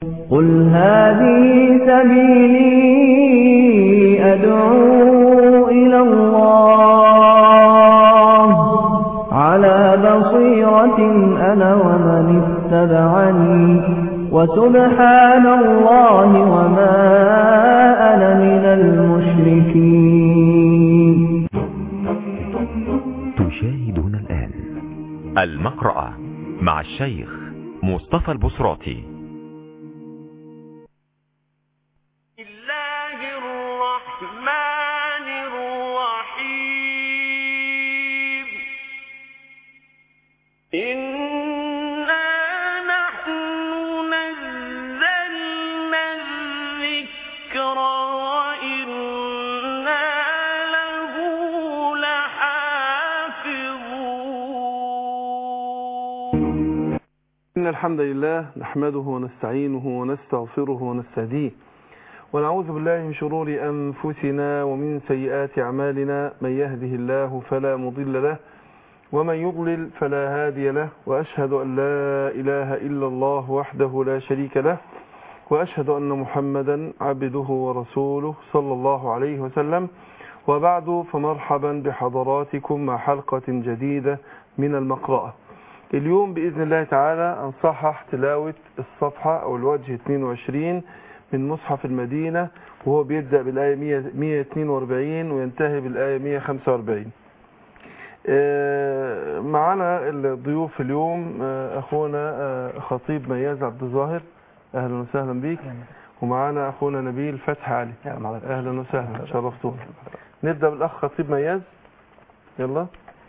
قل هذه سبيلي أدعو إلى الله على بصيرة أنا ومن اتبعني وسبحان الله وما أنا من المشركين تشاهدون الآن المقرأة مع الشيخ مصطفى البصراتي الله الرحمن الرحيم إنا نحن نزلنا الذكر وإنا له لحافظون إن الحمد لله نحمده ونستعينه ونستغفره ونستهديه ونعوذ بالله من شرور أنفسنا ومن سيئات أعمالنا من يهده الله فلا مضل له ومن يضلل فلا هادي له وأشهد أن لا إله إلا الله وحده لا شريك له وأشهد أن محمدا عبده ورسوله صلى الله عليه وسلم وبعد فمرحبا بحضراتكم مع حلقة جديدة من المقرأة اليوم بإذن الله تعالى أنصحح تلاوة الصفحة أو الوجه 22 من مصحف المدينة وهو بيبدأ بالآية 100 142 وينتهي بالآية 145 آه، معنا الضيوف اليوم آه، أخونا آه، خطيب مياز عبد الظاهر أهلا وسهلا بيك ومعنا أخونا نبيل فتح علي أهلا وسهلا شرفتونا نبدأ بالأخ خطيب مياز يلا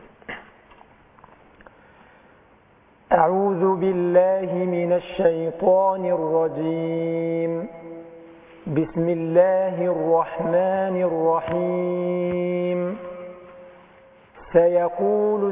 أعوذ بالله من الشيطان الرجيم بسم الله الرحمن الرحيم سيقول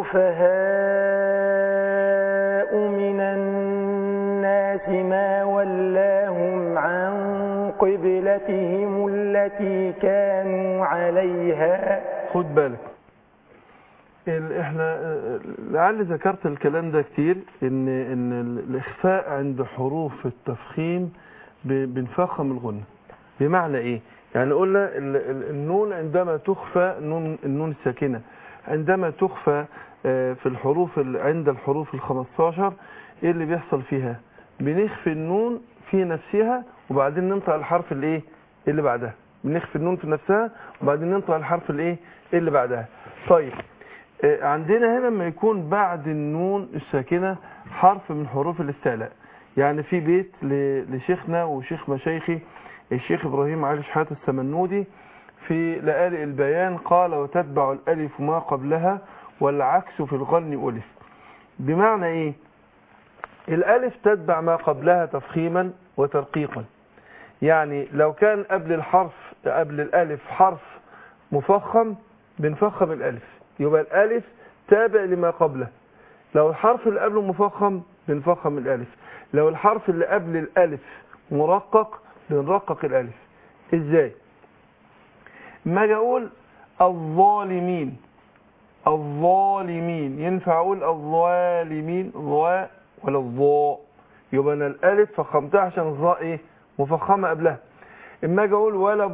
السفهاء من الناس ما ولاهم عن قبلتهم التي كانوا عليها خد بالك ال- احنا آه، لعل ذكرت الكلام ده كتير ان ان ال- الاخفاء عند حروف التفخيم ب- بنفخم الغنة بمعنى ايه يعني قلنا ال- ال- النون عندما تخفى نون النون الساكنة عندما تخفى آه، في الحروف ال- عند الحروف ال15 ايه اللي بيحصل فيها بنخفي النون في نفسها وبعدين ننطق الحرف الايه اللي بعدها بنخفي النون في نفسها وبعدين ننطق الحرف الايه اللي بعدها طيب آه، عندنا هنا لما يكون بعد النون الساكنة حرف من حروف الاستعلاء يعني في بيت ل- لشيخنا وشيخ مشايخي الشيخ إبراهيم علي شحات السمنودي في لآلئ البيان قال وتتبع الألف ما قبلها والعكس في الغن ألف بمعنى إيه الألف تتبع ما قبلها تفخيما وترقيقا يعني لو كان قبل الحرف قبل الألف حرف مفخم بنفخم الألف يبقى الألف تابع لما قبله لو الحرف اللي قبله مفخم بنفخم الألف لو الحرف اللي قبل الألف مرقق بنرقق الألف إزاي ما اجي أقول الظالمين الظالمين ينفع أقول الظالمين ظاء ولا الظاء يبقى أنا الألف فخمتها عشان الظاء إيه مفخمة قبلها اما اجي اقول ولا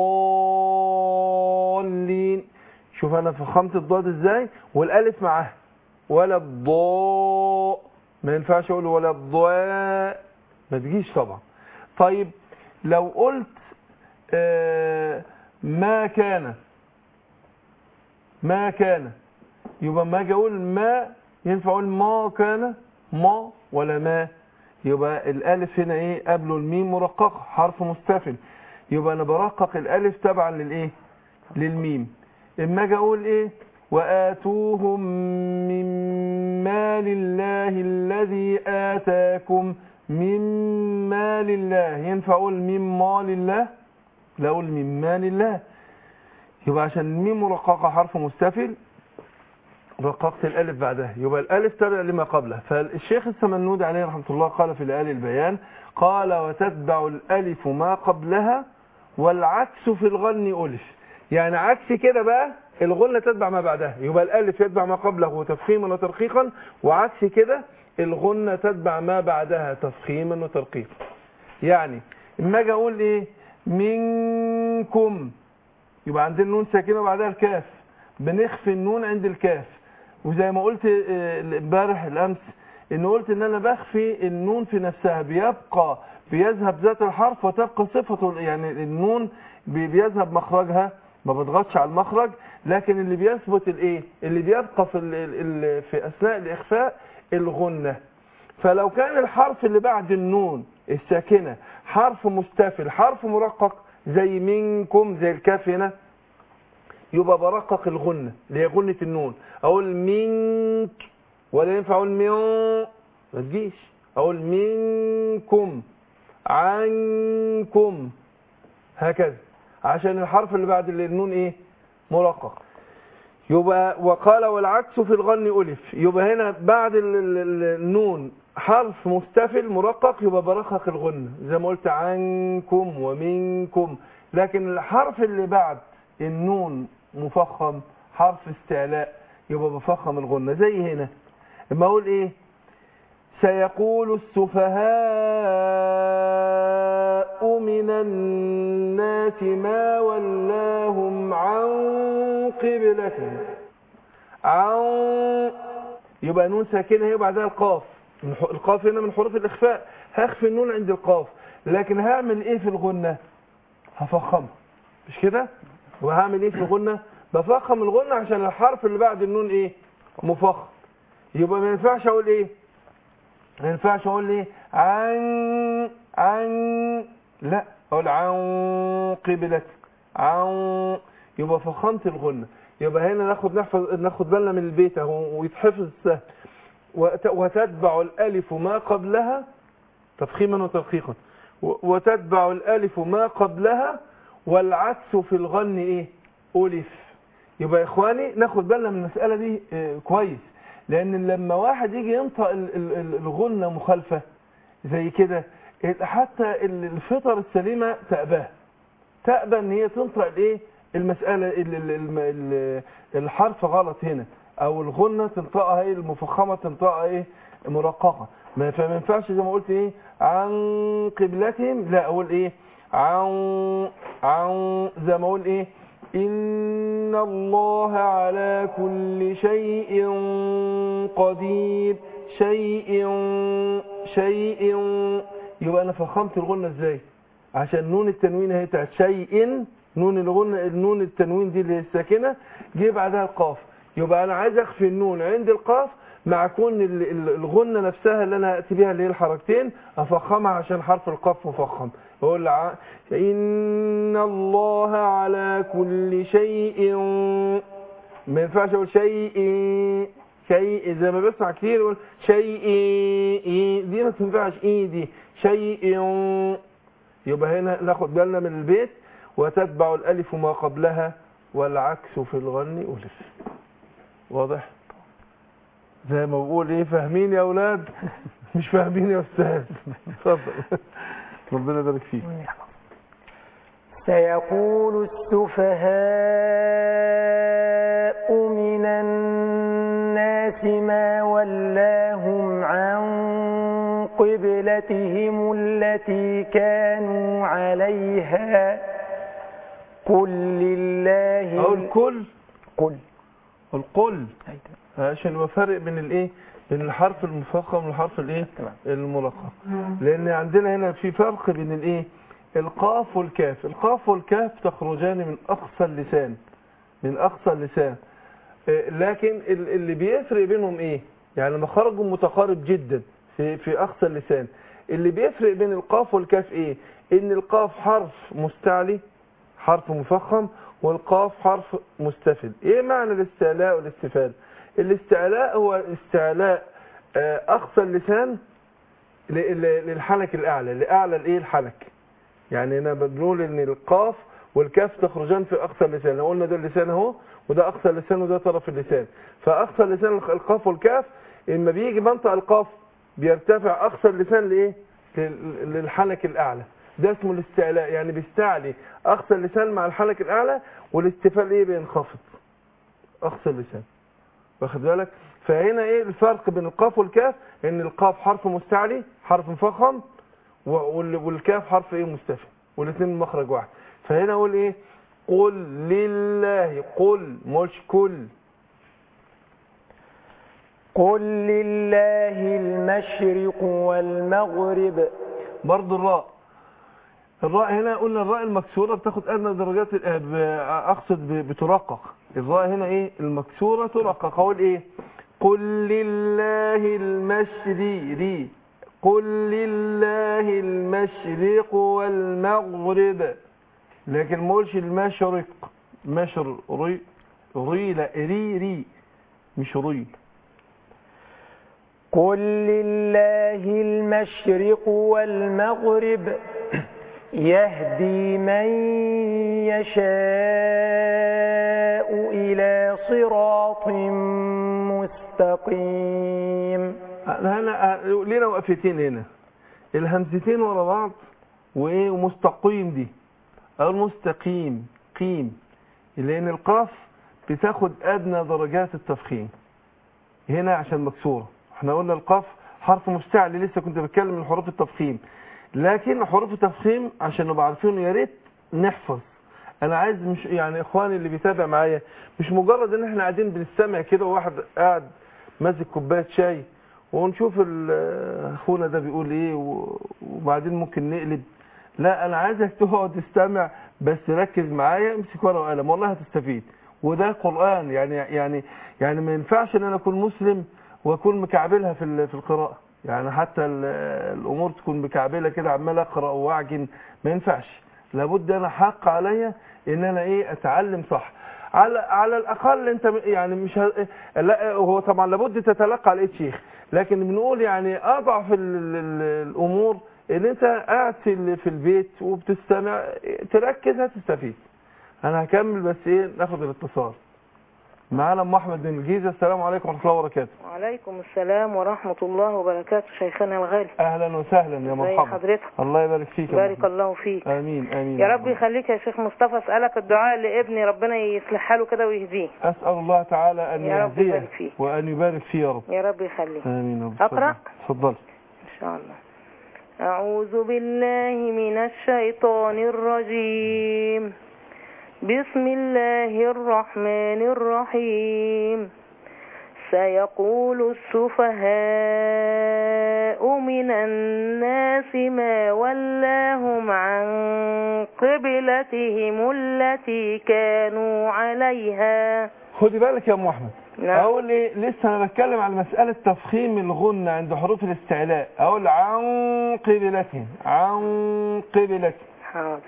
الضالين شوف انا فخمت الضاد ازاي والالف معاها ولا الضاء ما ينفعش اقول ولا الضاء ما تجيش طبعا طيب لو قلت آه ما كان ما كان يبقى ما اجي اقول ما ينفع اقول ما كان ما ولا ما يبقى الالف هنا ايه قبله الميم مرققه حرف مستفل يبقى انا برقق الالف تبعا للايه للميم اما اجي اقول ايه واتوهم من مال الله الذي اتاكم من مال الله ينفع اقول من مال الله لا اقول من مال الله يبقى عشان الميم مرققه حرف مستفل رققت الالف بعدها يبقى الالف تابع لما قبله فالشيخ السمنود عليه رحمه الله قال في الآل البيان قال وتتبع الالف ما قبلها والعكس في الغن الف يعني عكس كده بقى الغنة تتبع ما بعدها يبقى الالف يتبع ما قبله تفخيما وترقيقا وعكس كده الغنة تتبع ما بعدها تفخيما وترقيقا يعني اما اجي اقول ايه منكم يبقى عندنا النون ساكنه وبعدها الكاف بنخفي النون عند الكاف وزي ما قلت آه، امبارح الامس ان قلت ان انا بخفي النون في نفسها بيبقى بيذهب ذات الحرف وتبقى صفته يعني النون بي- بيذهب مخرجها ما بضغطش على المخرج لكن اللي بيثبت الايه اللي بيبقى في ال ال في اثناء الاخفاء الغنه فلو كان الحرف اللي بعد النون الساكنه حرف مستفل حرف مرقق زي منكم زي الكاف هنا يبقى برقق الغنة اللي هي غنة النون اقول منك ولا ينفع اقول من ما تجيش اقول منكم عنكم هكذا عشان الحرف اللي بعد النون ايه مرقق يبقى وقال والعكس في الغن ألف يبقى هنا بعد ال- ال- ال- النون حرف مستفل مرقق يبقى برقق الغنة زي ما قلت عنكم ومنكم لكن الحرف اللي بعد النون مفخم حرف استعلاء يبقى بفخم الغنة زي هنا اما اقول ايه سيقول السفهاء من الناس ما ولاهم عن قبلتهم عن يبقى نون ساكنه هي بعدها القاف من ح- القاف هنا من حروف الاخفاء هخفي النون عند القاف لكن هعمل ايه في الغنه هفخمها مش كده وهعمل ايه في الغنه بفخم الغنه عشان الحرف اللي بعد النون ايه مفخم يبقى ما ينفعش اقول ايه ما ينفعش اقول ايه عن عن لا اقول عن قبلتك عن يبقى فخمت الغنه يبقى هنا ناخد نحفظ ناخد بالنا من البيت اهو ويتحفظ سهل وت- وتتبع الالف ما قبلها تفخيما وترقيقا و- وتتبع الالف ما قبلها والعكس في الغن ايه الف يبقى يا اخواني ناخد بالنا من المساله دي آه، كويس لان لما واحد يجي ينطق ال- ال- ال- الغنه مخالفه زي كده ال- حتى ال- الفطر السليمه تأباه تأبى ان هي تنطق الايه المساله ال- ال- الم- ال- الحرف غلط هنا او الغنه تنطقها ايه المفخمه تنطقها ايه مرققه ما فما ينفعش زي ما قلت ايه عن قبلتهم لا اقول ايه عن عن زي ما اقول ايه إن الله على كل شيء قدير شيء شيء يبقى أنا فخمت الغنة إزاي عشان نون التنوين هي بتاعت شيء نون الغنة النون التنوين دي اللي هي الساكنة جه بعدها القاف يبقى أنا عايز أخفي النون عند القاف مع كون ال- ال- الغنة نفسها اللي أنا هأتي بيها اللي هي الحركتين أفخمها عشان حرف القاف مفخم يقول ع- إن الله على كل شيء ما ينفعش أقول شيء شيء زي ما بسمع كتير يقول شيء دي ما تنفعش إيه دي شيء يبقى هنا ناخد بالنا من البيت وتتبع الألف ما قبلها والعكس في الغن ألف واضح زي ما بقول ايه فاهمين يا اولاد مش فاهمين يا استاذ اتفضل ربنا يبارك فيك سيقول السفهاء من الناس ما ولاهم عن قبلتهم التي كانوا عليها قل لله اقول كل قل القل عشان يبقى فرق بين الايه بين الحرف المفخم والحرف الايه تمام. المرقم لان عندنا هنا في فرق بين الايه القاف والكاف القاف والكاف تخرجان من اقصى اللسان من اقصى اللسان آه، لكن ال- اللي بيفرق بينهم ايه يعني مخرجهم متقارب جدا في في اقصى اللسان اللي بيفرق بين القاف والكاف ايه ان القاف حرف مستعلي حرف مفخم والقاف حرف مستفل ايه معنى الاستعلاء والاستفال الاستعلاء هو استعلاء آه، اقصى اللسان ل- ل- للحنك الاعلى لاعلى الايه الحنك يعني هنا بنقول ان القاف والكاف تخرجان في اقصى اللسان لو قلنا ده اللسان اهو وده اقصى اللسان وده طرف اللسان فاقصى اللسان الق- القاف والكاف اما بيجي منطق القاف بيرتفع اقصى اللسان لايه لل- للحنك الاعلى ده اسمه الاستعلاء يعني بيستعلي اقصى اللسان مع الحنك الاعلى والاستفال ايه بينخفض اقصى اللسان واخد بالك فهنا ايه الفرق بين القاف والكاف ان القاف حرف مستعلي حرف مفخم و- وال- والكاف حرف ايه مستفهم والاثنين مخرج واحد فهنا اقول ايه قل لله قل مش كل قل لله المشرق والمغرب برضو الراء الراء هنا قلنا الراء المكسوره بتاخد ادنى درجات ال- آه، ب- اقصد ب- بترقق الراء هنا ايه المكسوره ترقق اقول ايه قل لله المشري ري قل لله المشرق والمغرب لكن ما اقولش المشرق مشر ري ري لا ري ري مش ري قل لله المشرق والمغرب يهدي من يشاء إلى صراط مستقيم هنا لينا وقفتين هنا الهمزتين ورا بعض وايه ومستقيم دي او المستقيم قيم لان القاف بتاخد ادنى درجات التفخيم هنا عشان مكسوره احنا قلنا القاف حرف مستعلي لسه كنت بتكلم من حروف التفخيم لكن حروف التفخيم عشان نبقى عارفين يا ريت نحفظ انا عايز مش يعني اخواني اللي بيتابع معايا مش مجرد ان احنا قاعدين بنستمع كده وواحد قاعد ماسك كوبايه شاي ونشوف ال- اخونا ده بيقول ايه و- وبعدين ممكن نقلب لا انا عايزك تقعد تستمع بس ركز معايا امسك ورقه وقلم والله هتستفيد وده قران يعني يعني يعني ما ينفعش ان انا اكون مسلم واكون مكعبلها في ال- في القراءه يعني حتى ال- الامور تكون مكعبله كده عمال اقرا واعجن ما ينفعش لابد انا حق عليا ان انا ايه اتعلم صح على على الاقل انت م- يعني مش ه... لا هو طبعا لابد تتلقى على ايد شيخ لكن بنقول يعني اضعف ال... ال... الامور ان انت قاعد في ال... في البيت وبتستمع تركز هتستفيد انا هكمل بس ايه ناخد الاتصال معانا ام احمد من الجيزه السلام عليكم ورحمه الله وبركاته وعليكم السلام ورحمة الله وبركاته شيخنا الغالي اهلا وسهلا يا ازي مرحبا حضرتك الله يبارك فيك يا بارك محمد. الله فيك امين امين يا رب يخليك يا شيخ مصطفى اسألك الدعاء لابني ربنا يصلح حاله كده ويهديه اسال الله تعالى ان يا رب يهديه يبارك فيك. وان يبارك فيه يا رب يا رب يخليك امين يا رب أقرأ؟ اتفضل إن شاء الله أعوذ بالله من الشيطان الرجيم بسم الله الرحمن الرحيم سيقول السفهاء من الناس ما ولاهم عن قبلتهم التي كانوا عليها خدي بالك يا ام احمد نعم. اقول ايه لسه انا بتكلم على مساله تفخيم الغنه عند حروف الاستعلاء اقول عن قبلته عن قبلته حاضر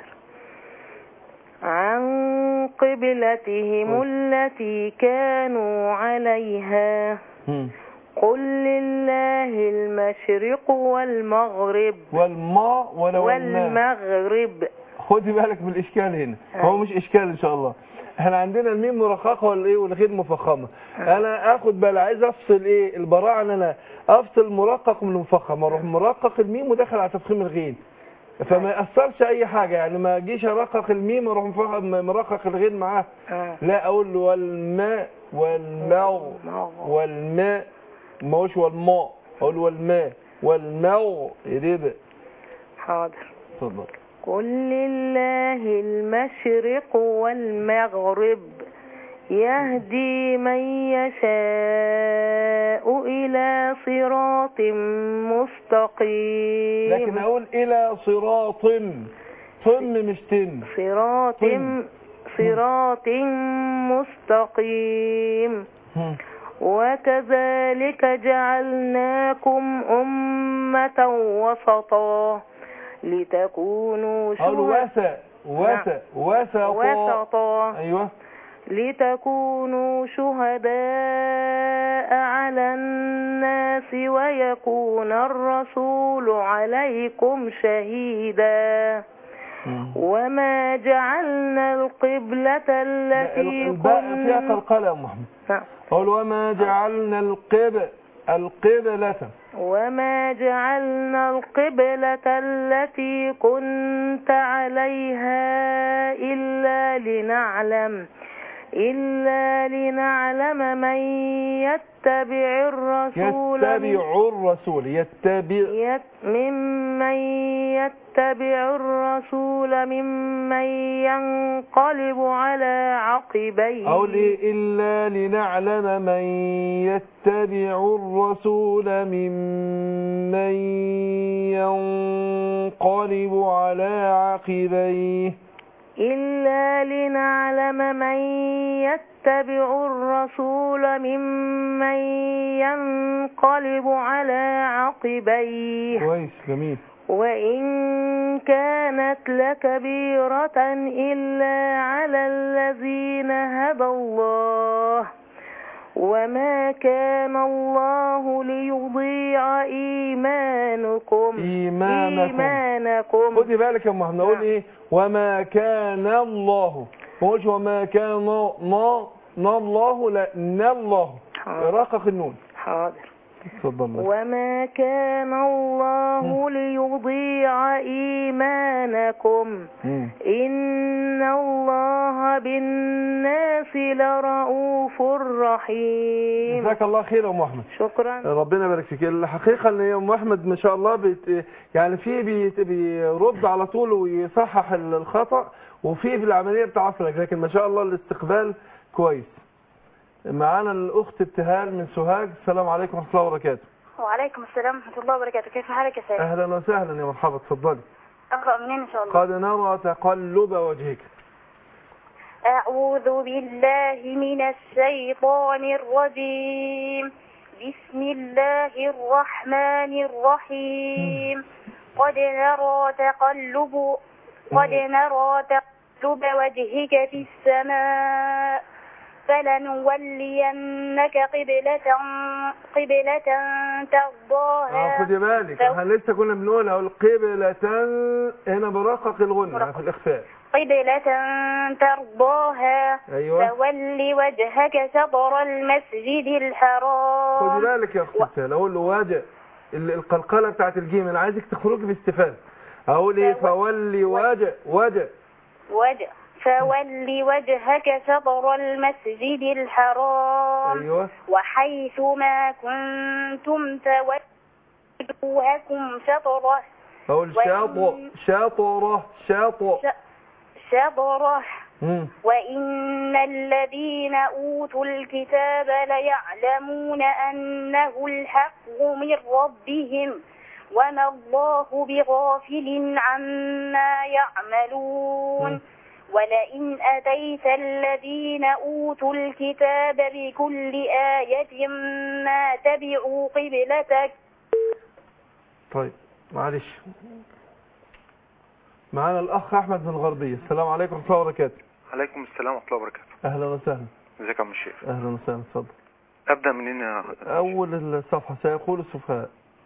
عن قبلتهم التي كانوا عليها مم. قل لله المشرق والمغرب والماء ولو الماء والمغرب خدي بالك من الاشكال هنا أيوة. هو مش اشكال ان شاء الله احنا عندنا الميم مرققه ولا ايه والغين مفخمه انا اخد بالي عايز افصل ايه البراعه ان انا افصل مرقق من المفخم اروح مرقق الميم وداخل على تفخيم الغين فما ياثرش اي حاجه يعني ما اجيش ارقق الميم واروح مفخم- مرقق الغين معاه آه. لا اقول له والماء والماء والماء ما هوش والماء اقول والماء والماء ربا حاضر اتفضل قل لله المشرق والمغرب يهدي من يشاء إلى صراط مستقيم لكن اقول الى صراط طم مش تم صراط طيب. صراط مستقيم هم. وكذلك جعلناكم أمة وسطا لتكونوا اقول وسا وسا وسا وسطا ايوه لتكونوا شهداء على الناس ويكون الرسول عليكم شهيدا وما جعلنا القبلة التي الباء فيها كنا قلقلة يا محمد نعم. قول وما جعلنا القبل القبلة وما جعلنا القبلة التي كنت عليها إلا لنعلم إلا لنعلم من يتبع الرسول يتبع الرسول يتبع يت ممن يتبع الرسول ممن ينقلب على عقبيه أو لي إلا لنعلم من يتبع الرسول ممن ينقلب على عقبيه إلا لنعلم من يتبع الرسول ممن ينقلب على عقبيه كويس جميل وإن كانت لكبيرة إلا على الذين هدى الله وما كان الله ليضيع إيمانكم إيمانكم. إيمانكم خدي بالك يا ام احنا نقول ايه وما كان الله ما قولش وما كان نا نا الله لا نا الله حاضر. رقق النون حاضر اتفضل وما كان الله ليضيع إيمانكم مم. إن الله بالناس لرؤوف رحيم جزاك الله خير يا ام احمد شكرا ربنا يبارك فيك الحقيقه ان يا ام احمد ما شاء الله بت يعني في بيت- بيرد على طول ويصحح الخطا وفي في العمليه بتعصرك لكن ما شاء الله الاستقبال كويس معانا الاخت ابتهال من سوهاج السلام عليكم ورحمه الله وبركاته وعليكم السلام ورحمة الله وبركاته كيف حالك يا سيد؟ اهلا وسهلا يا مرحبا اتفضلي أقرأ منين إن شاء الله قد نرى تقلب وجهك أعوذ بالله من الشيطان الرجيم بسم الله الرحمن الرحيم قد نرى تقلب قد نرى تقلب وجهك في السماء فلنولينك قبلة قبلة اه ترضاها خدي بالك احنا لسه كنا بنقولها القبلة هنا برقق الغنى في الاخفاء قبلة ترضاها ايوه فول وجهك شطر المسجد خدي الحرام بالك يا اخت ابتهال اقول له واجه ال- القلقله بتاعت الجيم انا عايزك تخرجي باستفاده اقول ايه فولي واجه واجه وجه فول وجهك شطر المسجد الحرام ايوه وحيث ما كنتم تولوا وجوهكم شطره اقول شاطر شاطره شاطر شطره مم. وإن الذين أوتوا الكتاب ليعلمون أنه الحق من ربهم وما الله بغافل عما يعملون ولئن أتيت الذين أوتوا الكتاب بكل آية ما تبعوا قبلتك طيب معلش معانا الاخ احمد من الغربيه السلام عليكم ورحمه الله وبركاته عليكم السلام ورحمة الله وبركاته اهلا وسهلا ازيك يا عم الشيخ اهلا وسهلا اتفضل أبدأ منين يا اول الصفحه سيقول السفهاء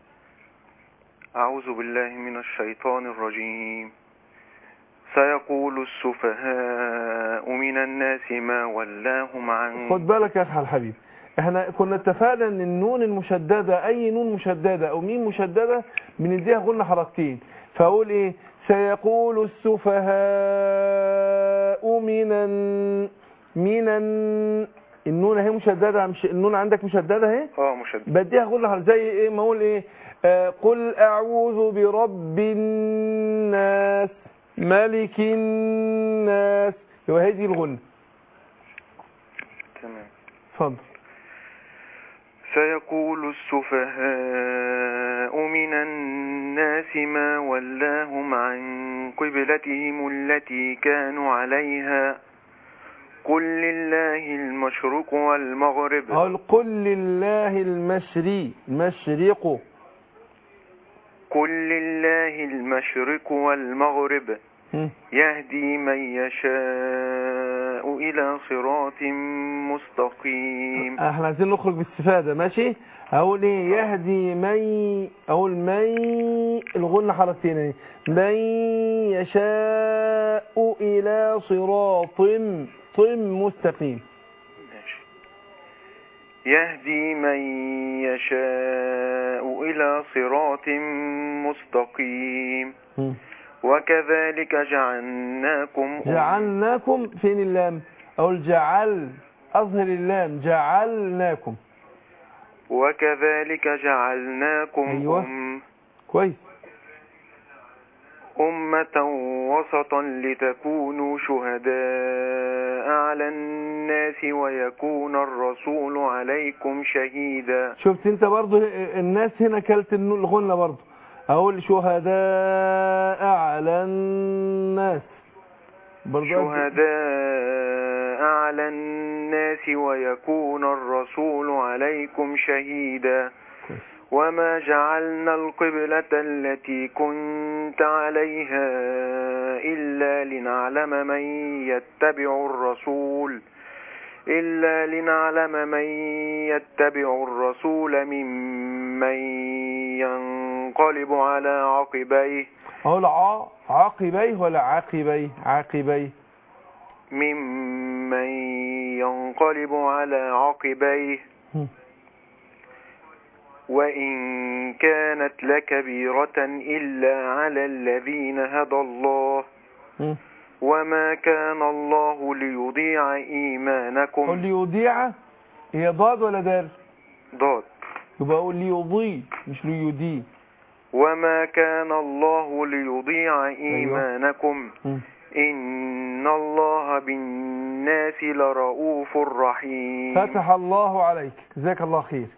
أعوذ بالله من الشيطان الرجيم سيقول السفهاء من الناس ما ولاهم عن خد بالك يا اخي الحبيب احنا كنا اتفقنا ان النون المشدده اي نون مشدده او ميم مشدده بنديها غنى حركتين فاقول ايه سيقول السفهاء من الن- من الن- النون اهي مشدده مش النون عندك مشدده اهي اه مشدد بديها غنى حركتين زي ايه ما اقول ايه آه قل اعوذ برب الناس ملك الناس يبقى هي دي الغنى تمام اتفضل سيقول السفهاء من الناس ما ولاهم عن قبلتهم التي كانوا عليها قل لله المشرق والمغرب قال قل لله المشري المشرق قل لله المشرق والمغرب هم. يهدي من يشاء إلى صراط مستقيم احنا عايزين نخرج باستفادة ماشي اقول ايه يهدي من اقول من الغنى حركتين اهي من يشاء الى صراط طم مستقيم ماشي. يهدي من يشاء إلى صراط مستقيم هم. وكذلك جعلناكم جعلناكم فين اللام اقول جعل اظهر اللام جعلناكم وكذلك جعلناكم أيوة. أم كويس أمة وسطا لتكونوا شهداء على الناس ويكون الرسول عليكم شهيدا شفت انت برضو الناس هنا كلت النو- الغنة برضو اقول شهداء على الناس برضو شهداء على الناس ويكون الرسول عليكم شهيدا وما جعلنا القبلة التي كنت عليها إلا لنعلم من يتبع الرسول إلا لنعلم من يتبع الرسول ممن ينقلب على عقبيه اقول ع عقبيه ولا عاقبيه عاقبيه ممن ينقلب على عقبيه هم. وإن كانت لكبيرة إلا على الذين هدى الله هم. وما كان الله ليضيع قول إيمانكم لي يضيع هي ضاد ولا دال ضاد يبقى اقول لي يضيع مش لي يضيع وما كان الله ليضيع إيمانكم هم. إن الله بالناس لرؤوف رحيم فتح الله عليك جزاك الله خير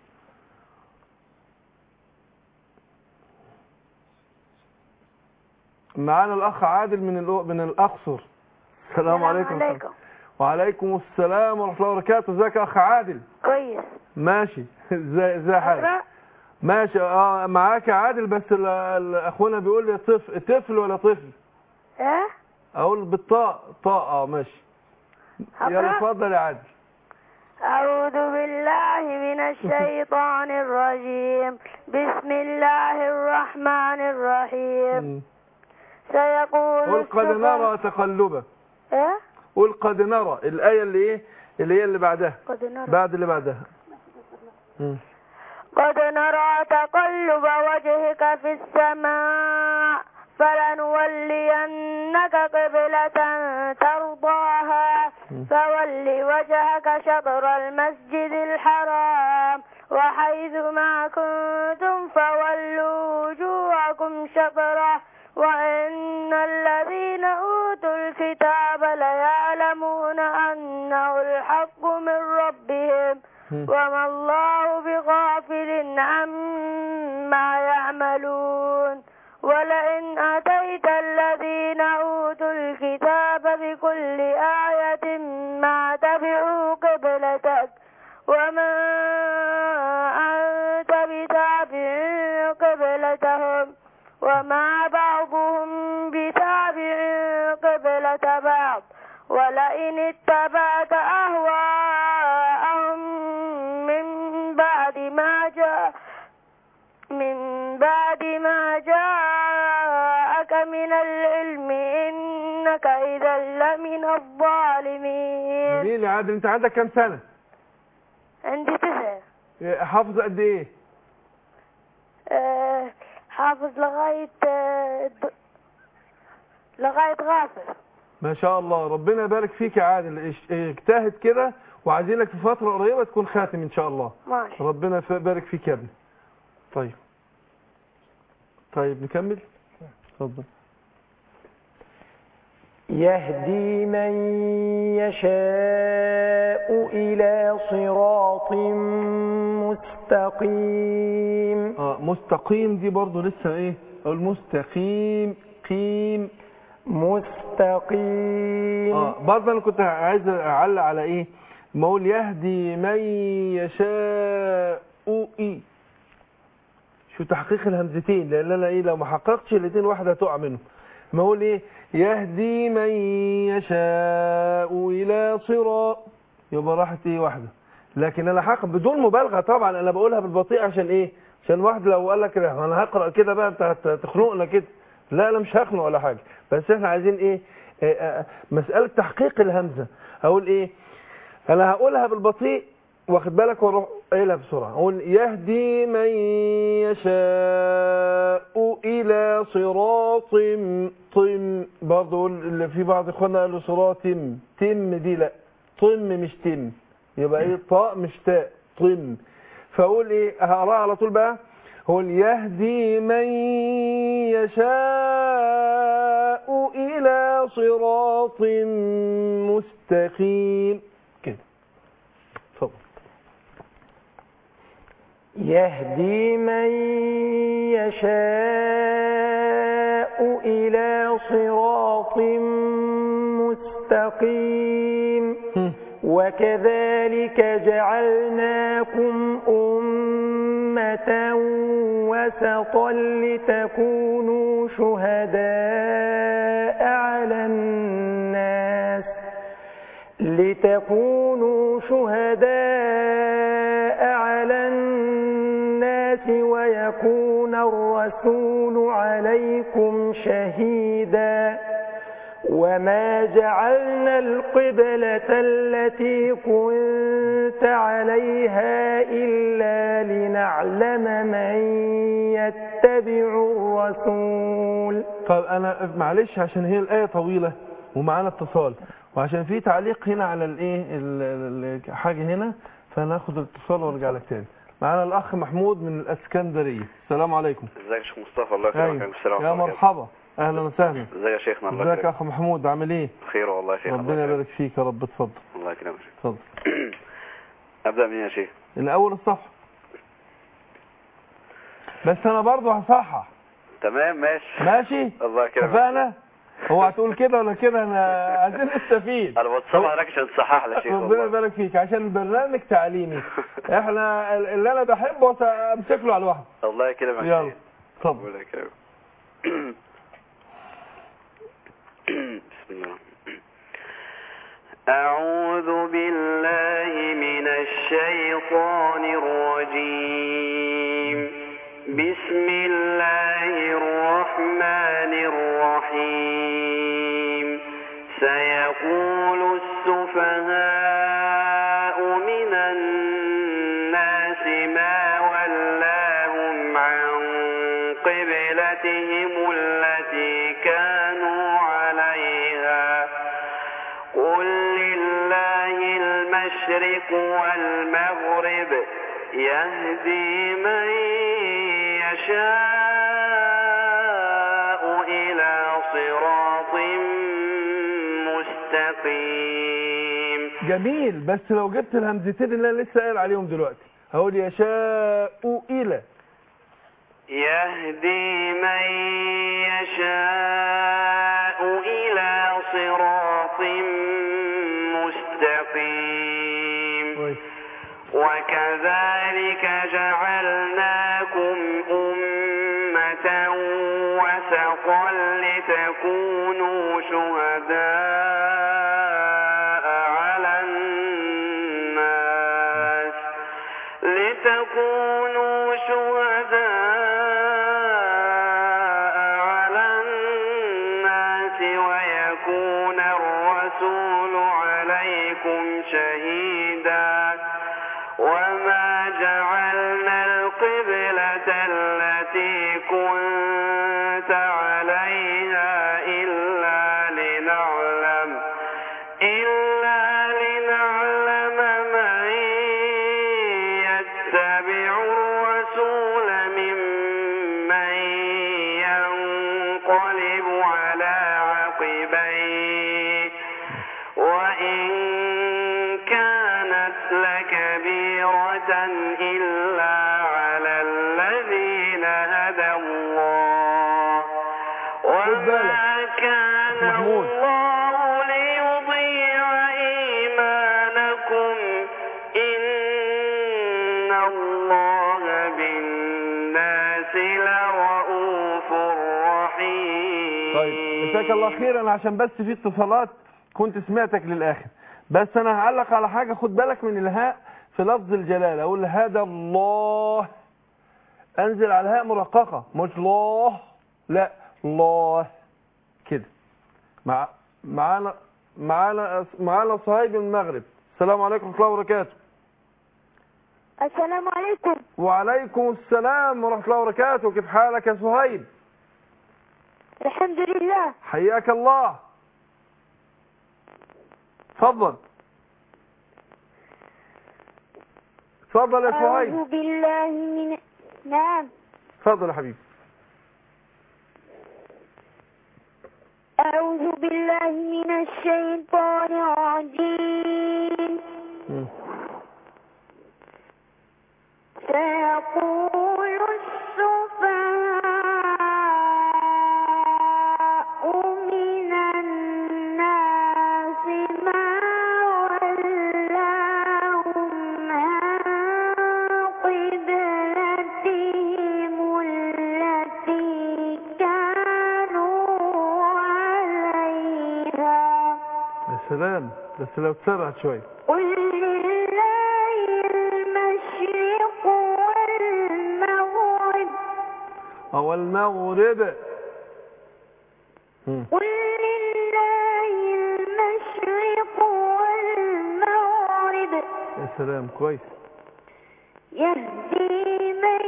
معانا الاخ عادل من الأ- من الاقصر السلام عليكم عليكم وعليكم السلام ورحمه الله وبركاته ازيك يا اخ عادل كويس ماشي ازاي ازاي حالك أقرأ ماشي اه معاك يا عادل بس ال- ال- اخونا بيقول لي طفل طفل ولا طفل إيه اقول بالطاء طاء اه ماشي يلا أقرأ اتفضل يا عادل أعوذ بالله من الشيطان الرجيم بسم الله الرحمن الرحيم مم. سيقول قل قد السفه- نرى تقلبك إيه قل قد نرى الآية اللي ايه اللي هي اللي بعدها قد نرى بعد اللي بعدها مم. قد نرى تقلب وجهك في السماء فلنولينك قبلة ترضاها فول وجهك شطر المسجد الحرام وحيث ما كنتم فولوا وجوهكم شطره وإن الذين أوتوا الكتاب ليعلمون أنه الحق من ربهم وما الله بغافل عما يعملون ولئن أتيت الذين أوتوا الكتاب بكل آية ما تبعوا قبلتك وما أنت بتابع قبلتهم وما بعضهم بتابع قبلة بعض ولئن اتبعت أهواءهم من بعد ما جاء من بعد ما جاءك من العلم إنك إذا لمن الظالمين جميل يا عادل انت عندك كام سنة عندي تسعة إيه، حافظ قد ايه آه، حافظ لغاية آه، د- لغاية غافر ما شاء الله ربنا يبارك فيك يا عادل اش- اجتهد كده وعايزينك في فترة قريبة تكون خاتم ان شاء الله ماشي ربنا ف- يبارك فيك يا ابني طيب طيب نكمل اتفضل يهدي من يشاء إلى صراط مستقيم اه مستقيم دي برضو لسه ايه اقول مستقيم قيم مستقيم اه برضه انا كنت عايز اعلق على ايه ما اقول يهدي من يشاء اي شو تحقيق الهمزتين لان انا ايه لو ما حققتش الاثنين واحده هتقع منهم ما اقول ايه يهدي من يشاء الى صراط يبقى راحت ايه واحده لكن انا حق بدون مبالغه طبعا انا بقولها بالبطيء عشان ايه عشان واحد لو قال لك لا، انا هقرا كده بقى انت هت- هتخنقنا كده لا انا مش هخنق ولا حاجه بس احنا عايزين ايه آه، آه، مساله تحقيق الهمزه اقول ايه انا هقولها بالبطيء واخد بالك واروح قايلها بسرعه اقول يهدي من يشاء الى صراط طم برضه أقول اللي في بعض اخواننا قالوا صراط تم تم دي لا طم مش تم يبقى ايه طاء مش تاء طم فاقول ايه هقراها على طول بقى قل يهدي من يشاء الى صراط مستقيم كده اتفضل يهدي من يشاء إلى صراط مستقيم هم. وكذلك جعلناكم أمة وسطا لتكونوا شهداء على الناس لتكونوا شهداء على الناس ويكون الرسول عليكم شهيدا وما جعلنا القبلة التي كنت عليها إلا لنعلم من يتبع الرسول طب انا معلش عشان هي الايه طويله ومعانا اتصال وعشان في تعليق هنا على الايه ال- ال- الحاجه هنا فناخد الاتصال وارجع لك تاني معانا الاخ محمود من الاسكندريه السلام عليكم ازيك يا شيخ مصطفى الله يكرمك أيوة. عليكم السلام يا ورحمة الله مرحبا اهلا وسهلا وبركاته. ازيك يا شيخنا الله ازيك يا يكرمك اخ محمود عامل ايه خير والله يا شيخ الله ربنا يكرمك. يبارك فيك يا رب اتفضل الله يكرمك اتفضل ابدا منين يا شيخ الاول الصفحه بس انا برضه هصحح تمام ماشي ماشي الله يكرمك اتفقنا هو هتقول كده ولا كده انا عايزين نستفيد انا بتصل حضرتك عشان تصحح لي يا شيخ ربنا والله يبارك فيك عشان البرنامج تعليمي احنا ال- اللي انا بحبه امسك له على الواحد الله يكرمك يا يلا شيخ. اتفضل ربنا يكرمك بسم الله أعوذ بالله من الشيطان الرجيم بسم الله الرحمن الرحيم سيقول السفهاء من الناس ما ولاهم عن قبلتهم التي كانوا عليها قل لله المشرق والمغرب يهدي من يشاء إلى صراط مستقيم جميل بس لو جبت الهمزتين اللي انا لسه قايل عليهم دلوقتي هقول يشاء الى يهدي من يشاء إلى صراط مستقيم كويس وكذلك جعلناكم أمة وسطا لتكونوا شهداء على الناس لتكونوا شهداء على الناس ويكون الرسول عليكم شهيدا وما جعلنا القبلة التي كنت عليها إلا لنعلم إلا لنعلم من يتبع الرسول ممن ينقلب على عقبيه وإن كانت لكبيرة إلا على الذين هدى الله خد بالك. وما كان محمود. الله ليضيع إيمانكم إن الله بالناس لرؤوف رحيم طيب جزاك الله خيرا عشان بس في اتصالات كنت سمعتك للاخر بس انا هعلق على حاجه خد بالك من الهاء في لفظ الجلاله اقول هذا الله انزل على الهاء مرققه مش الله لا الله كده مع معانا معانا معانا صهيب من المغرب السلام عليكم ورحمه الله وبركاته السلام عليكم وعليكم السلام ورحمه الله وبركاته كيف حالك يا صهيب الحمد لله حياك الله تفضل اتفضل يا صهيب أعوذ بالله من نعم اتفضل يا حبيبي أعوذ بالله من الشيطان الرجيم مم. سيقول السفهاء من الناس ما ولاهم عن قبلتهم التي كانوا عليها يا سلام بس لو تسرعت شوية قل لله المشرق والمغرب أو المغرب مم. قل لله المشرق والمغرب يا سلام كويس يهدي من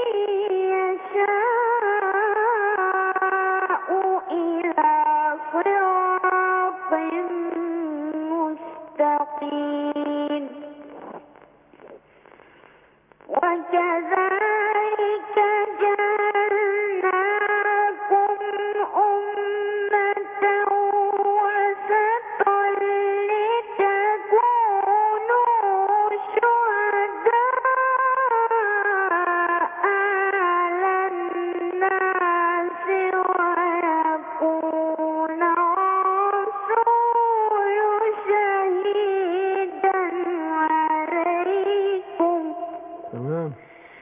يشاء إلى صراط مستقيم وكذلك جعلناكم أمة وسطا لتكونوا شهداء على الناس ويكون الرسول شهيدا عليكم تمام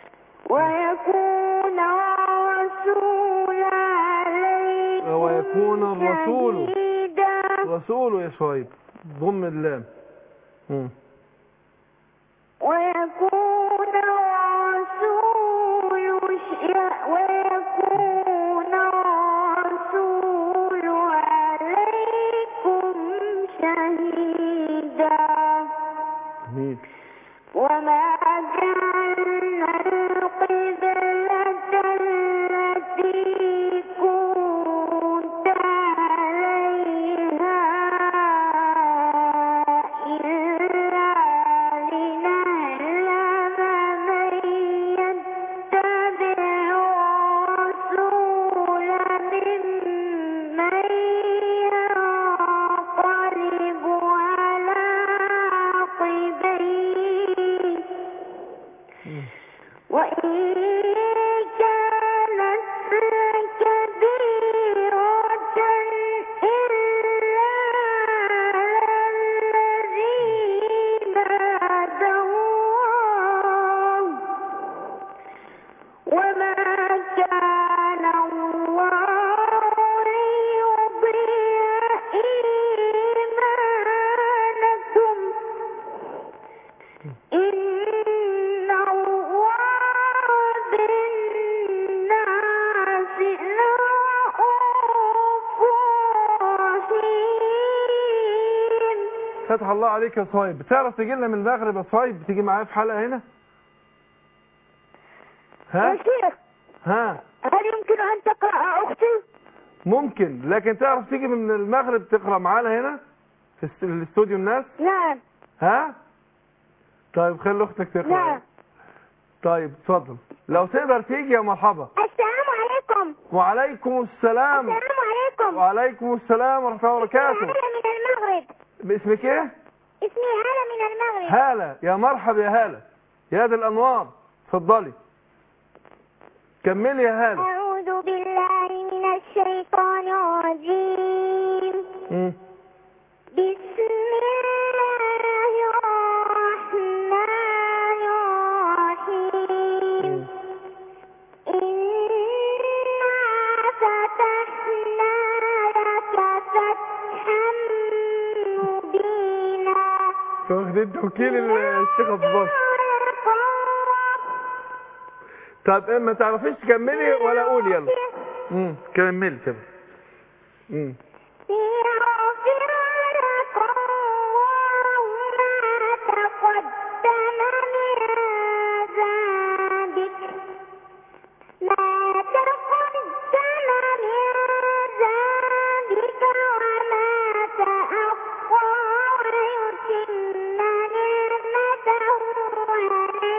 ويكون الرسول عليكم ويكون الرسول شهيدا رسول يا صهيب ضم اللام مم. ويكون الرسول ش- ويكون الرسول عليكم شهيدا جميل وما جعلنا القبلة التي كنت عليها إلا لنعلم من يتبع الرسول ممن ينقلب على عقبيه وإن كانت لكبيرة إلا على الذين هدى الله وما كان الله ليضيع إيمانكم إن الله بالناس لرؤوف رحيم فتح الله عليك يا صهيب بتعرف تجي لنا من المغرب يا صهيب تيجي معايا في حلقة هنا يا ها شيخ ها هل يمكن أن تقرأ أختي؟ ممكن لكن تعرف تيجي من المغرب تقرأ معانا هنا في است- الاستوديو الناس نعم ها طيب خلي اختك تقرأ نعم طيب اتفضل لو تقدر تيجي يا مرحبا السلام عليكم وعليكم السلام السلام عليكم وعليكم السلام ورحمة الله وبركاته هالة من المغرب باسمك ايه اسمي هالة من المغرب هالة يا مرحبا يا هالة يا دي الأنوار اتفضلي كملي يا هالة أعوذ بالله من الشيطان الرجيم مم. بسم الله الرحمن الرحيم إنا فتحنا لك فتحا مبينا واخدين توكيل الثقة في مصر طب إيه، ما تعرفيش تكملي ولا قول يلا امم كملي كده امم ليغفر لكم الله ما تقدم من ذنبك ما تقدم من ذنبك وما تأخر ويتم نعمته عليك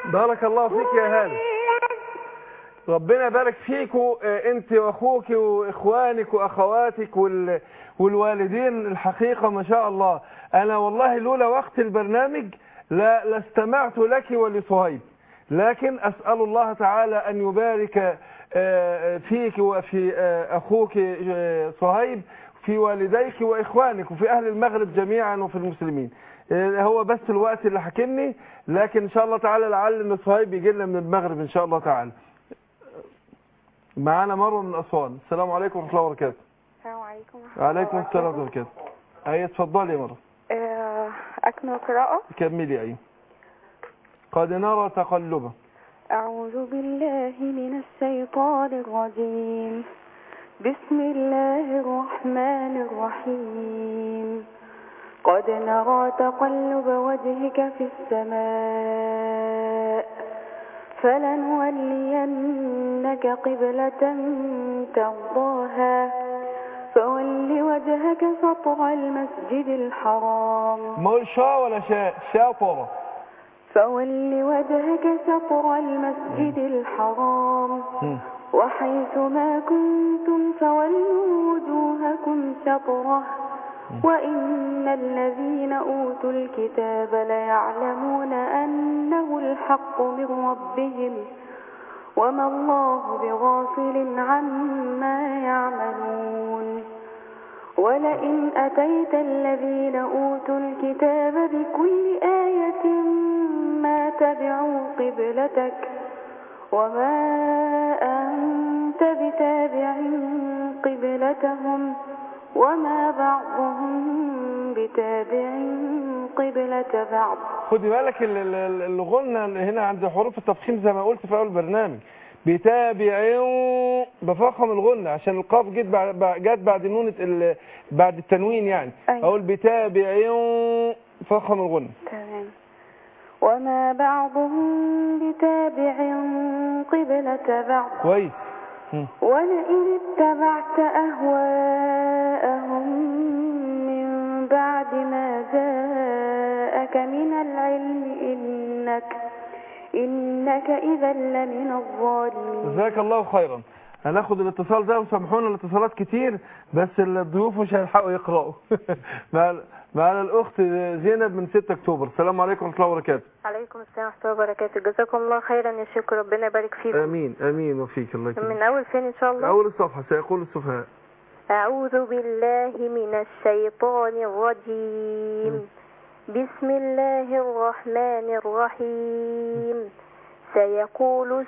بارك الله فيك يا هاني ربنا يبارك فيكوا آه، انت واخوك واخوانك واخواتك وال... والوالدين الحقيقة ما شاء الله انا والله لولا وقت البرنامج لا لاستمعت لك ولصهيب لكن اسأل الله تعالى ان يبارك آه، فيك وفي آه، اخوك آه، صهيب في والديك واخوانك وفي اهل المغرب جميعا وفي المسلمين آه، هو بس الوقت اللي حكمني لكن ان شاء الله تعالى لعل ان صهيب يجي لنا من المغرب ان شاء الله تعالى معانا مروه من اسوان السلام عليكم ورحمه الله وبركاته السلام عليكم ورحمة الله وعليكم السلام ورحمه الله وبركاته اي اتفضلي يا مروه آه، أكمل قراءة كملي اي قد نرى تقلبا أعوذ بالله من الشيطان الرجيم بسم الله الرحمن الرحيم قد نرى تقلب وجهك في السماء فلنولينك قبلة ترضاها فول وجهك شطر المسجد الحرام ما هو شا ولا شاء شاطره فول وجهك شطر المسجد الحرام مم. وحيث ما كنتم فولوا وجوهكم شطره وإن الذين أوتوا الكتاب ليعلمون أنه الحق من ربهم وما الله بغافل عما يعملون ولئن أتيت الذين أوتوا الكتاب بكل آية ما تبعوا قبلتك وما أنت بتابع قبلتهم وما بعضهم بتابع قبلة بعض خدي بالك ال- ال- ال- الغنة اللي هنا عند حروف التفخيم زي ما قلت في اول البرنامج بتابعين بفخم الغنة عشان القاف جت بعد بعد- جت بعد نون ال- بعد التنوين يعني أيوة. اقول بتابعين فخم الغنة تمام وما بعضهم بتابع قبلة بعض كويس مم. ولئن اتبعت أهواءهم من بعد ما جاءك من العلم إنك إنك إذا لمن الظالمين جزاك الله خيرا هناخد الاتصال ده وسامحونا الاتصالات كتير بس الضيوف مش هيلحقوا يقرأوا مع معنا الاخت زينب من 6 اكتوبر السلام عليكم ورحمه الله وبركاته عليكم السلام ورحمة الله وبركاته جزاكم الله خيرا يا شيخ ربنا يبارك فيكم امين امين وفيك الله يكرمك من أول فين إن شاء الله اول الصفحه سيقول السفهاء أعوذ بالله من الشيطان الرجيم بسم الله الرحمن الرحيم سيقول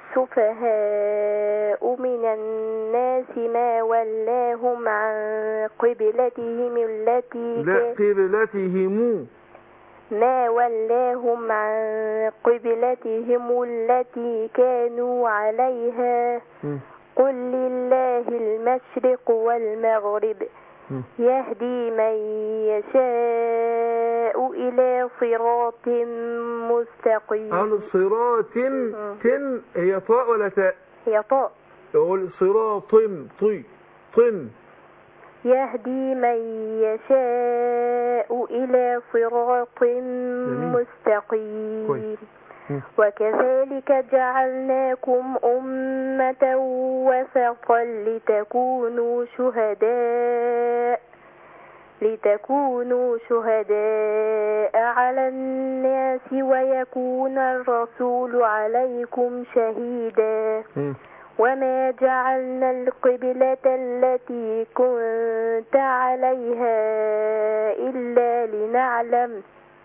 السفهاء من الناس ما ولاهم عن قبلتهم التي لا قبلتهم ما ولاهم عن قبلتهم التي كانوا عليها مم. قل لله المشرق والمغرب مم. يهدي من يشاء إلى صراط مستقيم قال صراط تن هي طاء ولا تاء هي طاء يقول صراط طي طن يهدي من يشاء إلى صراط مستقيم كويس. مم. وكذلك جعلناكم أمة وسطا لتكونوا شهداء لتكونوا شهداء على الناس ويكون الرسول عليكم شهيدا مم. وما جعلنا القبلة التي كنت عليها إلا لنعلم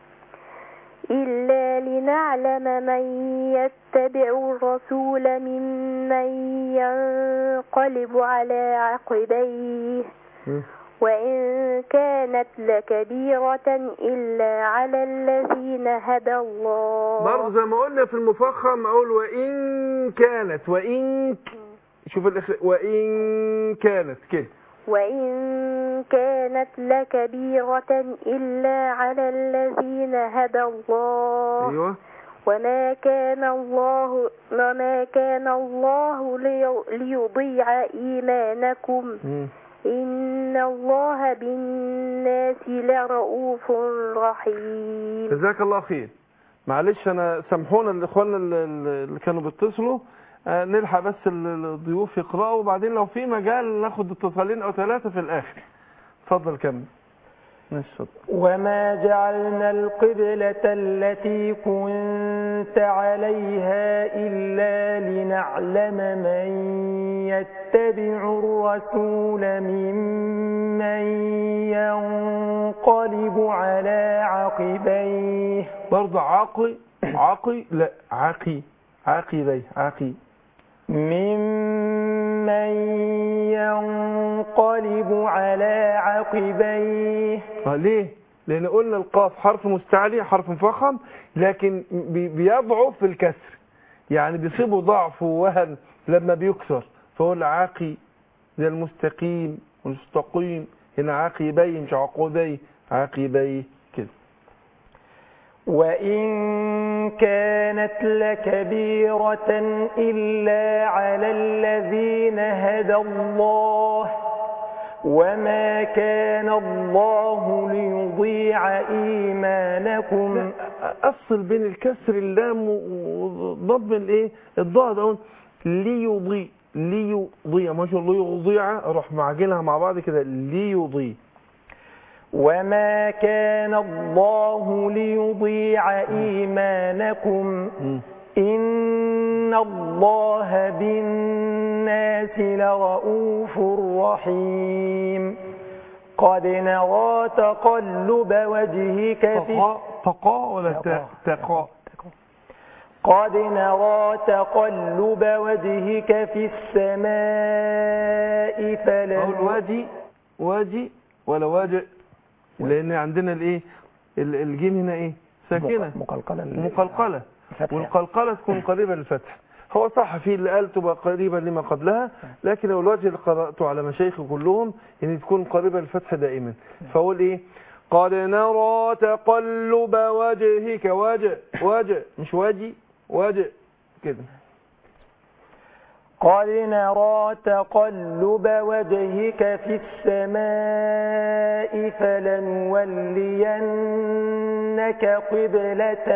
إلا لنعلم من يتبع الرسول ممن ينقلب على عقبيه مم. وإن كانت لكبيرة إلا على الذين هدى الله برضه زي ما قلنا في المفخم اقول وان كانت وان ك- شوف الإخ... وان كانت كده وإن كانت لكبيرة إلا على الذين هدى الله ايوه وما كان الله وما كان الله لي- ليضيع إيمانكم مم. إن الله بالناس لرؤوف رحيم جزاك الله خير معلش انا سامحونا الاخوان اللي اللي كانوا بيتصلوا آه، نلحق بس ال- الضيوف يقرأوا وبعدين لو في مجال ناخد اتصالين او ثلاثة في الاخر اتفضل كمل ماشي اتفضل وما جعلنا القبلة التي كنت عليها إلا لنعلم من يتبع الرسول ممن ينقلب على عقبيه برضه عاقي عاقي لا عاقي عاقبي عاقي ممن ينقلب على عقبيه آه، ليه؟ لأن قلنا القاف حرف مستعلي حرف مفخم لكن بي- بيضعف في الكسر يعني بيصيبه ضعف ووهن لما بيكسر فهو العاقي زي المستقيم والمستقيم هنا عاقبي مش عقودي عاقبي كده وإن كانت لكبيرة إلا على الذين هدى الله وما كان الله ليضيع إيمانكم أفصل بين الكسر اللام وضم الايه الضاد اهو ليضيء ليضيع مش ليضيع اروح معجنها مع بعض كده ليضيء وما كان الله ليضيع إيمانكم إن الله بالناس لرؤوف رحيم قد نرى تقلب وجهك في تقى تقى ولا تا- تقى قد نرى تقلب وجهك في السماء أو فلن الوادي وادي ولا واجئ لأن عندنا الإيه ال- الجيم هنا إيه ساكنة مقلقلة مقلقلة الفتح. والقلقلة تكون قريبة للفتح هو صح في اللي قال تبقى قريبة لما قبلها لكن لو الوجه اللي قرأته على مشايخي كلهم ان تكون قريبة للفتح دائما فأقول ايه قد نرى تقلب وجهك وجه وجه مش وجه وجه كده قد نرى تقلب وجهك في السماء فلنولينك قبلة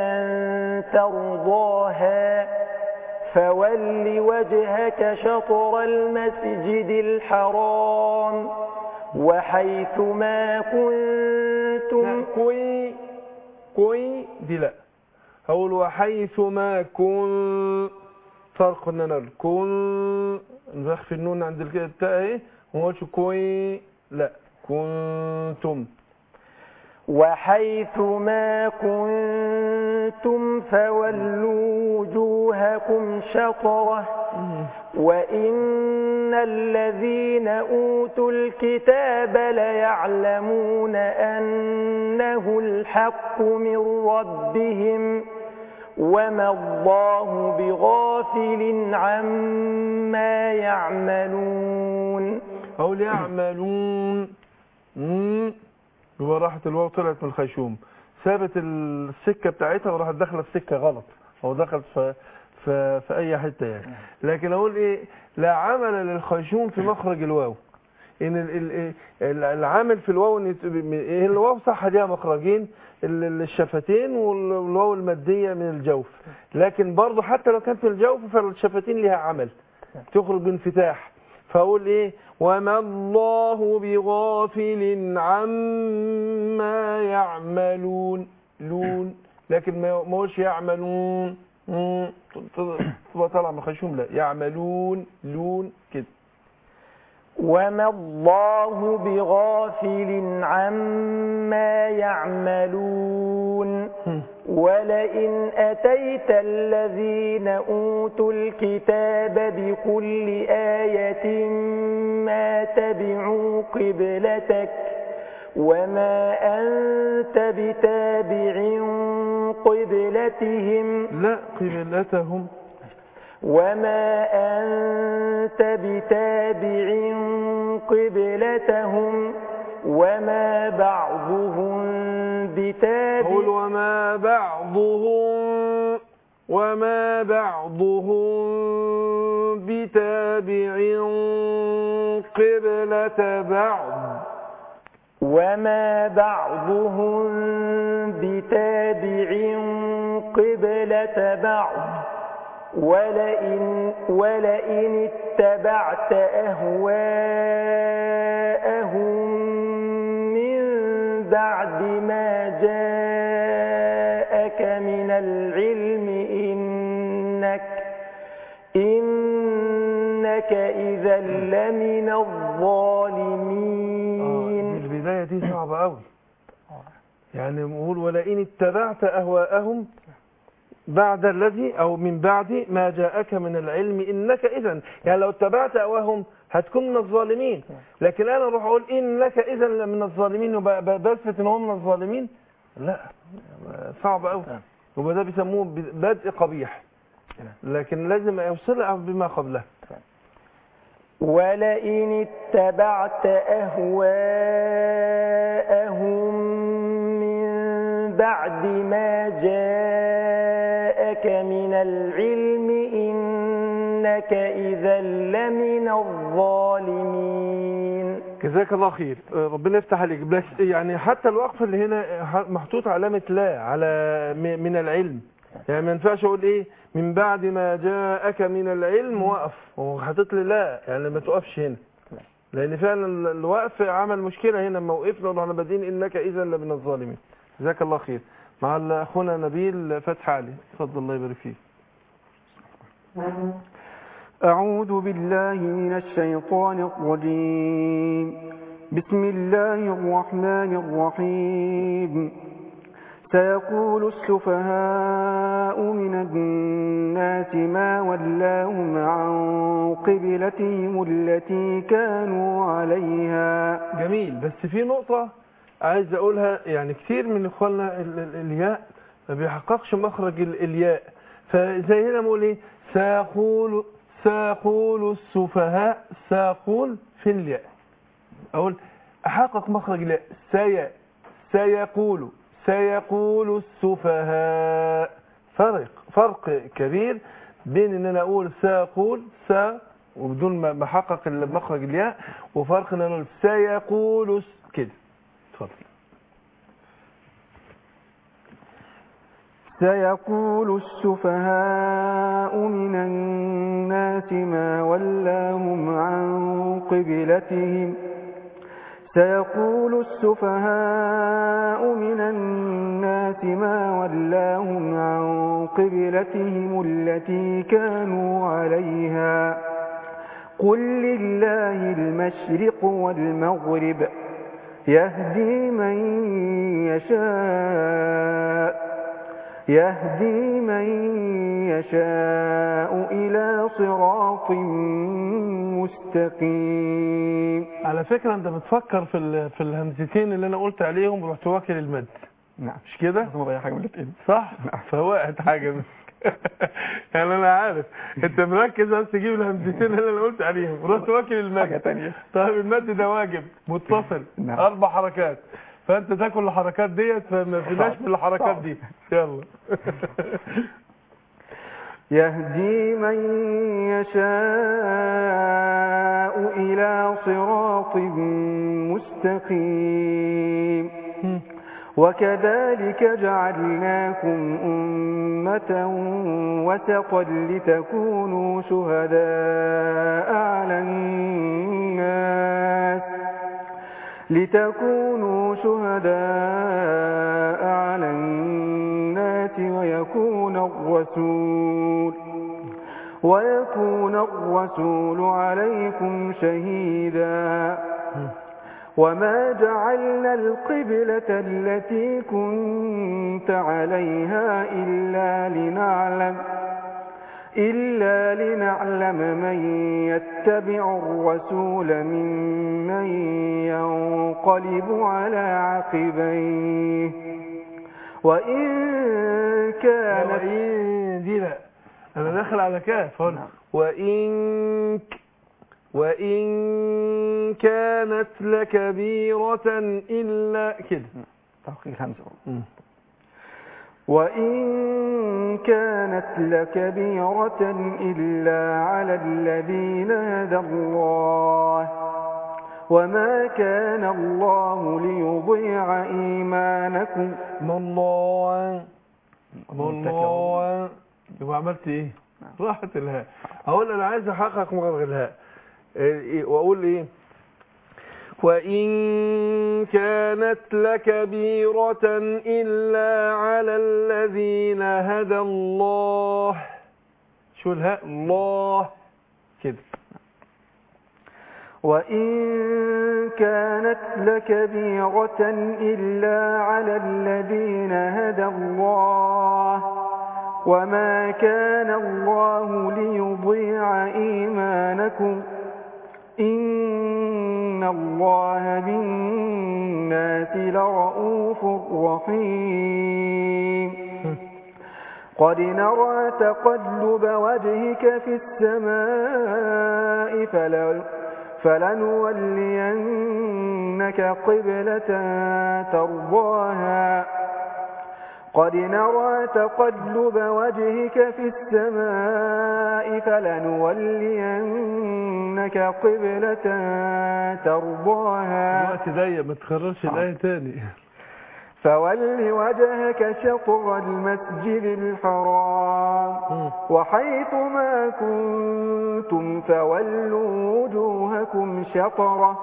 ترضاها فول وجهك شطر المسجد الحرام وحيث ما كنتم كوي كوي دي لا هقول وحيث ما كن فرق ان انا أقول كن نخفي النون عند الك- التاء اهي وما اقولش كوي لا كنتم وحيث ما كنتم فولوا وجوهكم شطرة وإن الذين أوتوا الكتاب ليعلمون أنه الحق من ربهم وما الله بغافل عما يعملون اقول يعملون مم. يبقى راحت الواو طلعت من الخيشوم سابت السكه بتاعتها وراحت داخله في سكه غلط او دخلت في في في اي حته يعني لكن اقول ايه لا عمل للخيشوم في مخرج الواو ان ال- ال- ال- العامل في الواو ان يت- م- إيه الواو صح ليها مخرجين ال- ال- الشفتين والواو الماديه من الجوف لكن برضه حتى لو كانت في الجوف فالشفتين ليها عمل تخرج بانفتاح فاقول ايه وما الله بغافل عما يعملون لون لكن ما ما هوش يعملون مم. تبقى طالعه من خشوم لا يعملون لون كده وما الله بغافل عما يعملون ولئن أتيت الذين أوتوا الكتاب بكل آية ما تبعوا قبلتك وما أنت بتابع قبلتهم لا قبلتهم وما أنت بتابع قبلتهم وما بعضهم بتابع قل وما بعضهم وما بعضهم بتابع قبلة بعض وما بعضهم بتابع القبلة بعد ولئن, ولئن اتبعت أهواءهم من بعد ما جاءك من العلم إنك إنك إذا لمن آه الظالمين دي البداية دي صعبة قوي يعني نقول ولئن اتبعت أهواءهم بعد الذي أو من بعد ما جاءك من العلم إنك إذا يعني لو اتبعت أهواءهم هتكون من الظالمين لكن أنا أروح أقول إنك إذا من الظالمين وبثبت إن هو من الظالمين لا صعب قوي وده ده بيسموه بدء قبيح لكن لازم يوصل بما قبله ولئن اتبعت أهواءهم من بعد ما جاءك من العلم إنك إذا لمن الظالمين جزاك الله خير آه، ربنا يفتح عليك بس يعني حتى الوقف اللي هنا آه، محطوط علامة لا على م- من العلم يعني ما ينفعش اقول ايه من بعد ما جاءك من العلم وقف وحاطط لي لا يعني ما تقفش هنا لان فعلا ال- الوقف عمل مشكلة هنا لما وقفنا واحنا بادئين انك اذا لمن الظالمين جزاك الله خير مع ال- اخونا نبيل فتح علي اتفضل الله يبارك فيك أعوذ بالله من الشيطان الرجيم بسم الله الرحمن الرحيم سيقول السفهاء من الناس ما ولاهم عن قبلتهم التي كانوا عليها جميل بس في نقطة عايز أقولها يعني كتير من إخواننا ال- ال- الياء ما بيحققش مخرج ال- الياء فزي هنا بقول إيه سيقول سيقول السفهاء سيقول في الياء أقول أحقق مخرج الياء سي سيقول سيقول السفهاء فرق فرق كبير بين ان انا اقول سيقول س وبدون ما بحقق مخرج الياء وفرق ان انا اقول سيقول س- كده اتفضل سيقول السفهاء من الناس ما ولاهم عن قبلتهم سيقول السفهاء من الناس ما ولاهم عن قبلتهم التي كانوا عليها قل لله المشرق والمغرب يهدي من يشاء يهدي من يشاء إلى صراط مستقيم على فكرة انت بتفكر في ال- في الهمزتين اللي انا قلت عليهم ورحت واكل المد نعم مش كده ما بقى حاجة من الاتنين صح فوقعت حاجة منك يعني انا عارف انت مركز بس تجيب الهمزتين اللي انا قلت عليهم ورحت واكل المد حاجة تانية طيب المد ده واجب متصل نعم. اربع حركات فانت تاكل الحركات ديت فما فيناش من الحركات دي يلا يهدي من يشاء إلى صراط مستقيم وكذلك جعلناكم أمة وسطا لتكونوا شهداء على الناس لتكونوا شهداء على الناس ويكون الرسول ويكون الرسول عليكم شهيدا وما جعلنا القبلة التي كنت عليها إلا لنعلم إلا لنعلم من يتبع الرسول ممن ينقلب على عقبيه وإن كانت وإن دي لا أنا داخل على كاف هون وإن ك- وإن كانت لكبيرة إلا كده تحقيق الهمزة مم. وإن كانت لكبيرة إلا على الذين هدى الله وما كان الله ليضيع إيمانكم ما الله الله يبقى عملت ايه راحت الهاء اقول انا عايز احقق مخرج الهاء إيه، واقول ايه وإن كانت لكبيرة إلا على الذين هدى الله شو الهاء الله كده وإن كانت لكبيرة إلا على الذين هدى الله وما كان الله ليضيع إيمانكم إن الله بالناس لرؤوف رحيم قد نرى تقلب وجهك في السماء فلو فلنولينك قبلة ترضاها قد نرى تقلب وجهك في السماء فلنولينك قبلة ترضاها الوقت ضيق ما تكررش الآية تاني فول وجهك شطر المسجد الحرام وحيث ما كنتم فولوا وجوهكم شطره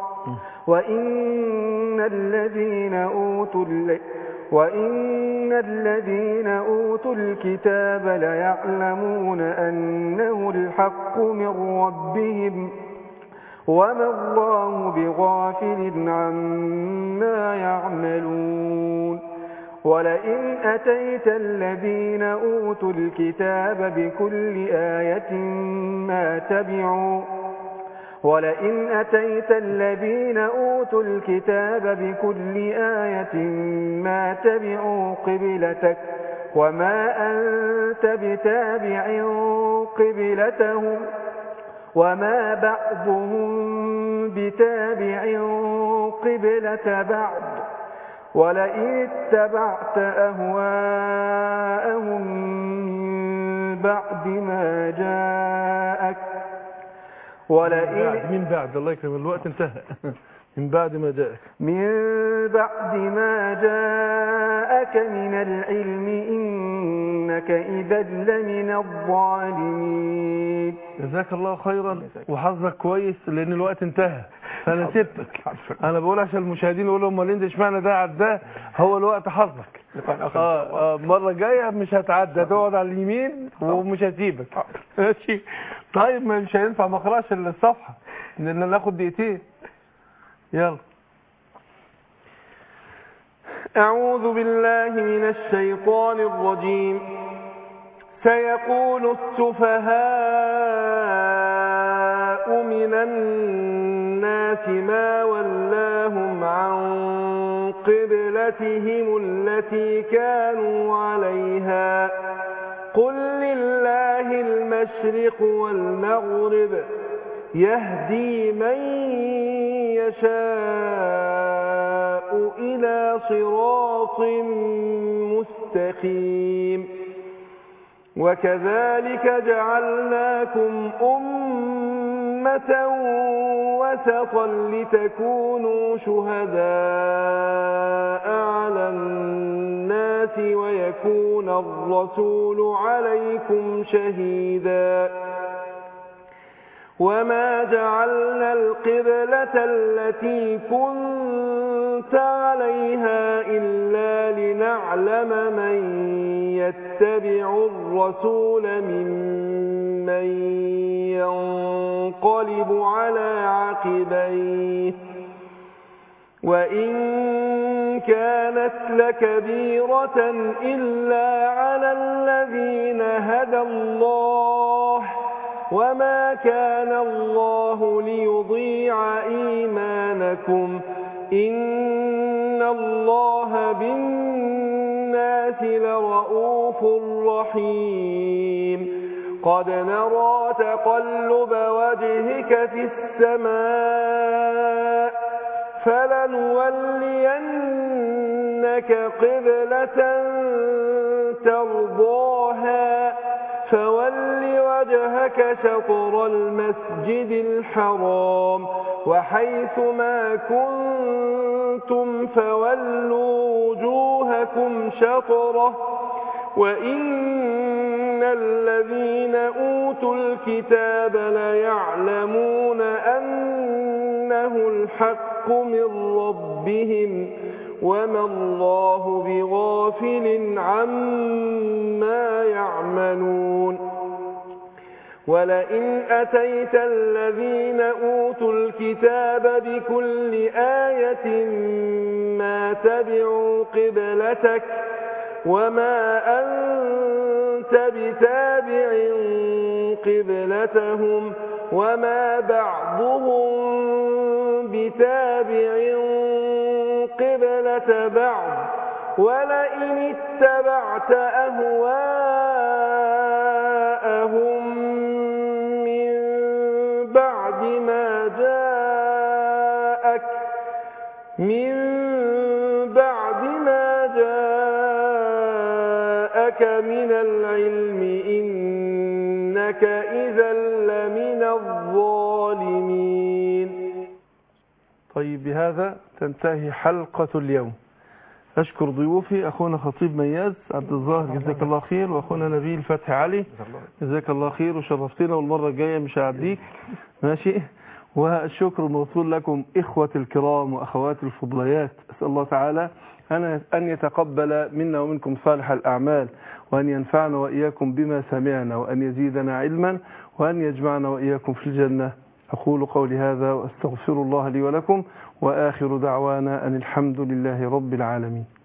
وإن الذين أوتوا ال- وإن الذين أوتوا الكتاب ليعلمون أنه الحق من ربهم وما الله بغافل عما يعملون ولئن أتيت الذين أوتوا الكتاب بكل آية ما تبعوا ولئن أتيت الذين أوتوا الكتاب بكل آية ما تبعوا قبلتك وما أنت بتابع قبلتهم وما بعضهم بتابع قبلة بعض ولئن اتبعت أهواءهم من بعد ما جاءك من ولئن بعد من بعد الله يكرم الوقت انتهى من بعد ما جاءك من بعد ما جاءك من العلم إنك إذا لمن الظالمين جزاك الله خيرا وحظك كويس لان الوقت انتهى فانا سبتك انا بقول عشان المشاهدين يقولوا امال انت اشمعنى ده عدى ده هو الوقت حظك اه اه المره الجايه مش هتعدى هتقعد على اليمين ومش هسيبك ماشي طيب ما مش هينفع ما اقراش الصفحه لان ناخد دقيقتين يلا أعوذ بالله من الشيطان الرجيم سيقول السفهاء من الناس ما ولاهم عن قبلتهم التي كانوا عليها قل لله المشرق والمغرب يهدي من يشاء إلى صراط مستقيم وكذلك جعلناكم أمة وسطا لتكونوا شهداء على الناس ويكون الرسول عليكم شهيدا وما جعلنا القبلة التي كنت عليها إلا لنعلم من يتبع الرسول ممن ينقلب على عقبيه وإن كانت لكبيرة إلا على الذين هدى الله وما كان الله ليضيع إيمانكم إن الله بالناس لرؤوف رحيم قد نرى تقلب وجهك في السماء فلنولينك قبلة ترضاها فول وجهك شطر المسجد الحرام وحيث ما كنتم فولوا وجوهكم شطره وإن الذين أوتوا الكتاب ليعلمون أنه الحق من ربهم وما الله بغافل عما يعملون ولئن أتيت الذين أوتوا الكتاب بكل آية ما تبعوا قبلتك وما أنت بتابع قبلتهم وما بعضهم بتابع قبلة بعض ولئن اتبعت أهواءهم من بعد ما جاءك من بعد ما جاءك من العلم إنك إذا لمن الظالمين طيب بهذا تنتهي حلقة اليوم أشكر ضيوفي أخونا خطيب مياز عبد الظاهر جزاك الله خير وأخونا نبيل فتحي علي جزاك الله خير وشرفتنا والمرة الجاية مش هعديك ماشي والشكر موصول لكم إخوة الكرام وأخوات الفضليات أسأل الله تعالى أن أن يتقبل منا ومنكم صالح الأعمال وأن ينفعنا وإياكم بما سمعنا وأن يزيدنا علما وأن يجمعنا وإياكم في الجنة أقول قولي هذا وأستغفر الله لي ولكم وآخر دعوانا أن الحمد لله رب العالمين